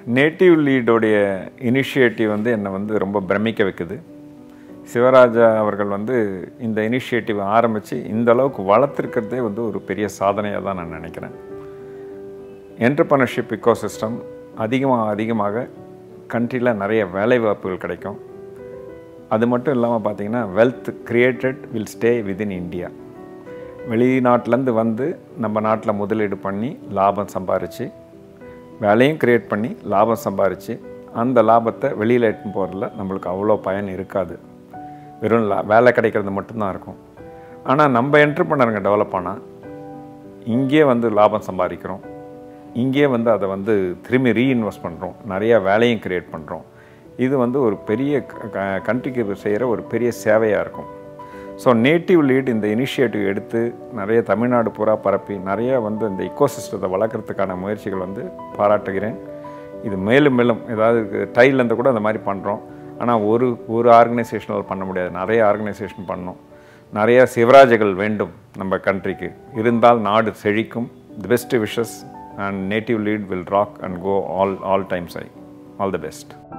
native லீடோடைய initiative வந்து என்னை வந்து ரொம்ப பிரமிக்க வைக்குது சிவராஜா அவர்கள் வந்து இந்த இனிஷியேட்டிவ் ஆரம்பித்து இந்த அளவுக்கு வளர்த்துருக்கிறதே வந்து ஒரு பெரிய சாதனையாக தான் நான் நினைக்கிறேன் என்டர்பிரனர்ஷிப் இக்கோசிஸ்டம் அதிகமாக அதிகமாக கண்ட்ரியில் நிறைய வேலைவாய்ப்புகள் கிடைக்கும் அது மட்டும் இல்லாமல் பார்த்தீங்கன்னா wealth created will stay within India வெளிநாட்டிலேருந்து வந்து நம்ம நாட்டில் முதலீடு பண்ணி லாபம் சம்பாரித்து வேலையும் கிரியேட் பண்ணி லாபம் சம்பாரித்து அந்த லாபத்தை வெளியில் எடுத்துன்னு போகிறதுல நம்மளுக்கு அவ்வளோ பயன் இருக்காது வெறும் லா வேலை கிடைக்கிறது மட்டும்தான் இருக்கும் ஆனால் நம்ம என்டர்பிரனருங்க டெவலப் ஆனால் இங்கே வந்து லாபம் சம்பாதிக்கிறோம் இங்கே வந்து அதை வந்து திரும்பி ரீஇன்வெஸ்ட் பண்ணுறோம் நிறையா வேலையும் கிரியேட் பண்ணுறோம் இது வந்து ஒரு பெரிய கண்ட்ரிக்கு செய்கிற ஒரு பெரிய சேவையாக இருக்கும் ஸோ நேட்டிவ் லீட் இந்த இனிஷியேட்டிவ் எடுத்து நிறைய தமிழ்நாடு பூரா பரப்பி நிறைய வந்து இந்த இக்கோசிஸ்டத்தை வளர்க்குறதுக்கான முயற்சிகள் வந்து பாராட்டுகிறேன் இது மேலும் மேலும் ஏதாவது டைலேருந்து கூட அந்த மாதிரி பண்ணுறோம் ஆனால் ஒரு ஒரு ஆர்கனைசேஷனால் பண்ண முடியாது நிறைய ஆர்கனைசேஷன் பண்ணணும் நிறைய சிவராஜர்கள் வேண்டும் நம்ம கண்ட்ரிக்கு இருந்தால் நாடு செழிக்கும் the best wishes and native lead will rock and go all all times I all the best